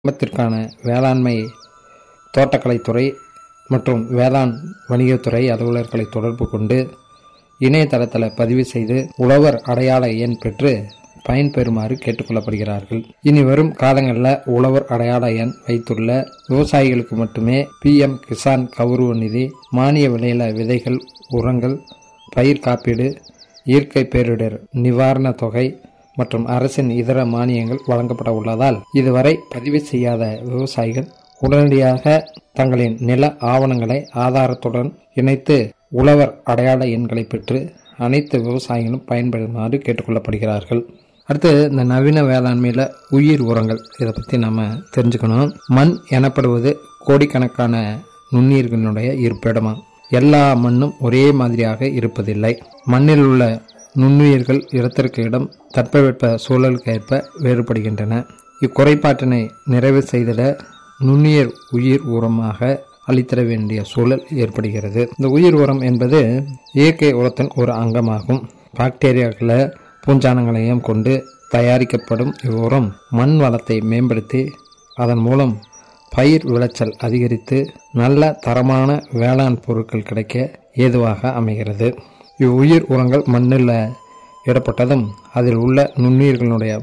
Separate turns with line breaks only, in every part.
கிராமத்திற்கான வேளாண்மை தோட்டக்கலைத்துறை மற்றும் வேளாண் வணிகத்துறை அலுவலர்களை தொடர்பு கொண்டு இணையதளத்தில் பதிவு செய்து உழவர் அடையாள எண் பெற்று பயன்பெறுமாறு கேட்டுக்கொள்ளப்படுகிறார்கள் இனி வரும் காலங்களில் உழவர் அடையாள எண் வைத்துள்ள விவசாயிகளுக்கு மட்டுமே பிஎம் கிசான் கௌரவ நிதி மானிய விலையில விதைகள் உரங்கள் பயிர் காப்பீடு இயற்கை பேரிடர் நிவாரண தொகை மற்றும் அரசின் இதர மானியங்கள் வழங்கப்பட உள்ளதால் இதுவரை பதிவு செய்யாத விவசாயிகள் உடனடியாக தங்களின் நில ஆவணங்களை ஆதாரத்துடன் இணைத்து உழவர் அடையாள எண்களை பெற்று அனைத்து விவசாயிகளும் பயன்பெறுமாறு கேட்டுக்கொள்ளப்படுகிறார்கள் அடுத்து இந்த நவீன வேளாண்மையில் உயிர் உரங்கள் இதை பற்றி நம்ம தெரிஞ்சுக்கணும் மண் எனப்படுவது கோடிக்கணக்கான நுண்ணுயிர்களினுடைய இருப்பிடமாகும் எல்லா மண்ணும் ஒரே மாதிரியாக இருப்பதில்லை மண்ணில் உள்ள நுண்ணுயிர்கள் இடத்திற்கு இடம் தட்பவெப்ப சூழலுக்கு ஏற்ப வேறுபடுகின்றன இக்குறைபாட்டினை நிறைவு செய்திட நுண்ணுயிர் உயிர் உரமாக அளித்திட வேண்டிய சூழல் ஏற்படுகிறது இந்த உயிர் உரம் என்பது இயற்கை உரத்தின் ஒரு அங்கமாகும் பாக்டீரியாக்களை பூஞ்சானங்களையும் கொண்டு தயாரிக்கப்படும் இவ்வுரம் மண் வளத்தை மேம்படுத்தி அதன் மூலம் பயிர் விளைச்சல் அதிகரித்து நல்ல தரமான வேளாண் பொருட்கள் கிடைக்க ஏதுவாக அமைகிறது இவ்வுயிர் உரங்கள் மண்ணில் இடப்பட்டதும் அதில் உள்ள நுண்ணுயிர்களுடைய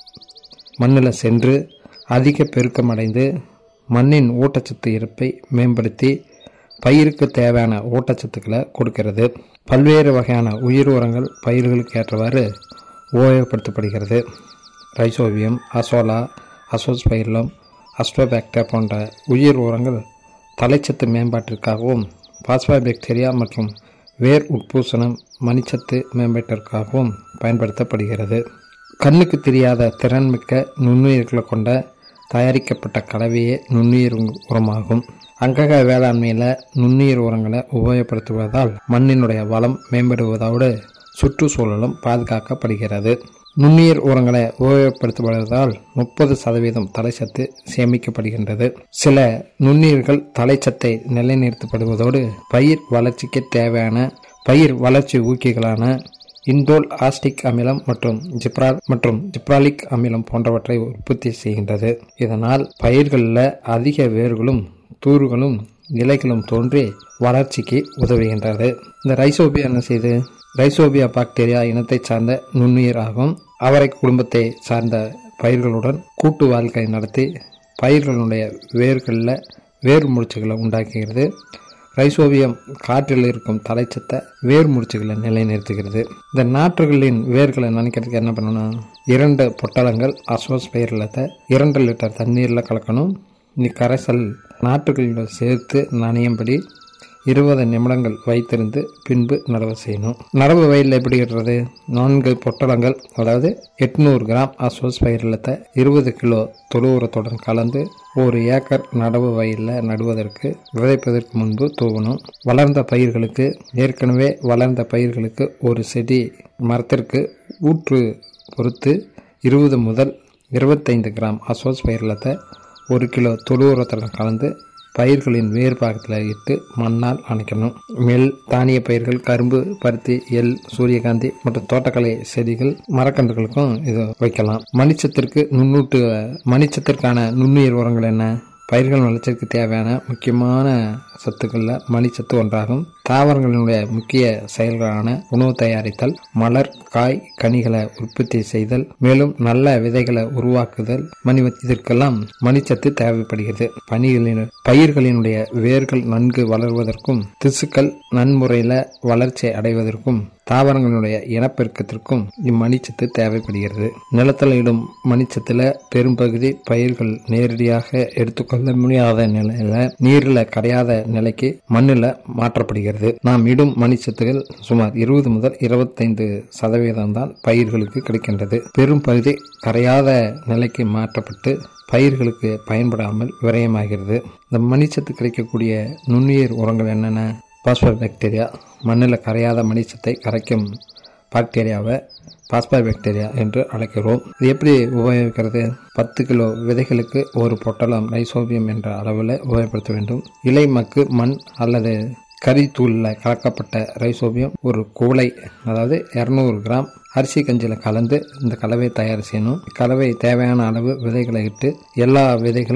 மண்ணில் சென்று அதிக பெருக்கமடைந்து மண்ணின் ஊட்டச்சத்து இருப்பை மேம்படுத்தி பயிருக்கு தேவையான ஊட்டச்சத்துக்களை கொடுக்கிறது பல்வேறு வகையான உயிர் உரங்கள் பயிர்களுக்கு ஏற்றவாறு உபயோகப்படுத்தப்படுகிறது ரைசோவியம் அசோலா அசோஸ்பைர்லம் அஸ்ட்ரோபாக்டர் போன்ற உயிர் உரங்கள் தலைச்சத்து மேம்பாட்டிற்காகவும் பாஸ்பாபாக்டீரியா மற்றும் வேர் உட்பூசணம் மணிச்சத்து மேம்பாட்டிற்காகவும் பயன்படுத்தப்படுகிறது கண்ணுக்கு தெரியாத திறன்மிக்க நுண்ணுயிர்களை கொண்ட தயாரிக்கப்பட்ட கலவையே நுண்ணுயிர் உரமாகும் அங்கக வேளாண்மையில் நுண்ணுயிர் உரங்களை உபயோகப்படுத்துவதால் மண்ணினுடைய வளம் மேம்படுவதோடு சுற்றுச்சூழலும் பாதுகாக்கப்படுகிறது நுண்ணுயிர் உரங்களை உபயோகப்படுத்தப்படுவதால் முப்பது சதவீதம் தலைச்சத்து சேமிக்கப்படுகின்றது சில நுண்ணுயிர்கள் தலைச்சத்தை நிலைநிறுத்தப்படுவதோடு பயிர் வளர்ச்சிக்கு தேவையான பயிர் வளர்ச்சி ஊக்கிகளான இந்தோல் ஆஸ்டிக் அமிலம் மற்றும் ஜிப்ரால் மற்றும் ஜிப்ராலிக் அமிலம் போன்றவற்றை உற்பத்தி செய்கின்றது இதனால் பயிர்களில் அதிக வேர்களும் தூறுகளும் இலைகளும் தோன்றி வளர்ச்சிக்கு உதவுகின்றது இந்த ரைசோபியா என்ன செய்து ரைசோபியா பாக்டீரியா இனத்தை சார்ந்த நுண்ணுயிர் ஆகும் அவரை குடும்பத்தை சார்ந்த பயிர்களுடன் கூட்டு வாழ்க்கை நடத்தி பயிர்களுடைய வேர்களில் வேர் முடிச்சுகளை உண்டாக்குகிறது ரைசோபியம் காற்றில் இருக்கும் தலைச்சத்தை வேர் முடிச்சுகளை நிலைநிறுத்துகிறது இந்த நாற்றுகளின் வேர்களை நினைக்கிறதுக்கு என்ன பண்ணணும் இரண்டு பொட்டலங்கள் அசோஸ் பயிரிலத்தை இரண்டு லிட்டர் தண்ணீரில் கலக்கணும் இக்கரைசல் நாற்றுகளோட சேர்த்து நனையும்படி இருபது நிமிடங்கள் வைத்திருந்து பின்பு நடவு செய்யணும் நடவு வயலில் எப்படி இடுறது நான்கு பொட்டலங்கள் அதாவது எட்நூறு கிராம் அசோஸ் பயிரிலத்தை இருபது கிலோ தொழு உரத்துடன் கலந்து ஒரு ஏக்கர் நடவு வயலில் நடுவதற்கு விதைப்பதற்கு முன்பு தூவணும் வளர்ந்த பயிர்களுக்கு ஏற்கனவே வளர்ந்த பயிர்களுக்கு ஒரு செடி மரத்திற்கு ஊற்று பொறுத்து இருபது முதல் இருபத்தைந்து கிராம் அசோஸ் பயிரிலத்தை ஒரு கிலோ தொழு உரத்துடன் கலந்து பயிர்களின் வேர் பாகத்தில் இட்டு மண்ணால் அணைக்கணும் நெல் தானிய பயிர்கள் கரும்பு பருத்தி எள் சூரியகாந்தி மற்றும் தோட்டக்கலை செடிகள் மரக்கன்றுகளுக்கும் இது வைக்கலாம் மணிச்சத்திற்கு நுண்ணூட்டு மணிச்சத்திற்கான நுண்ணுயிர் உரங்கள் என்ன பயிர்கள் வளர்ச்சிக்கு தேவையான முக்கியமான சத்துக்களில் மணிச்சத்து ஒன்றாகும் தாவரங்களினுடைய முக்கிய செயல்களான உணவு தயாரித்தல் மலர் காய் கனிகளை உற்பத்தி செய்தல் மேலும் நல்ல விதைகளை உருவாக்குதல் மணி இதற்கெல்லாம் மணிச்சத்து தேவைப்படுகிறது பணிகளின் பயிர்களினுடைய வேர்கள் நன்கு வளர்வதற்கும் திசுக்கள் நன்முறையில் வளர்ச்சி அடைவதற்கும் தாவரங்களுடைய இனப்பெருக்கத்திற்கும் இம்மணிச்சத்து தேவைப்படுகிறது நிலத்தில் இடும் மணிச்சத்துல பெரும்பகுதி பயிர்கள் நேரடியாக எடுத்துக்கொள்ள முடியாத நிலையில நீரில் கரையாத நிலைக்கு மண்ணில் மாற்றப்படுகிறது நாம் இடும் மணிச்சத்துகள் சுமார் இருபது முதல் இருபத்தைந்து சதவீதம் தான் பயிர்களுக்கு கிடைக்கின்றது பெரும் பகுதி கரையாத நிலைக்கு மாற்றப்பட்டு பயிர்களுக்கு பயன்படாமல் விரயமாகிறது இந்த மணிச்சத்து கிடைக்கக்கூடிய நுண்ணுயிர் உரங்கள் என்னென்ன பாஸ்பர் பாக்டீரியா மண்ணில் கரையாத மணிச்சத்தை கரைக்கும் பாக்டீரியாவை பாஸ்பர் பாக்டீரியா என்று அழைக்கிறோம் இது எப்படி உபயோகிக்கிறது பத்து கிலோ விதைகளுக்கு ஒரு பொட்டலம் ரைசோபியம் என்ற அளவில் உபயோகப்படுத்த வேண்டும் இலை மக்கு மண் அல்லது கரித்தூளில் கலக்கப்பட்ட ரைசோபியம் ஒரு கூளை அதாவது இரநூறு கிராம் அரிசி கஞ்சியில் கலந்து இந்த கலவையை தயார் செய்யணும் கலவை தேவையான அளவு விதைகளை இட்டு எல்லா விதைகளும்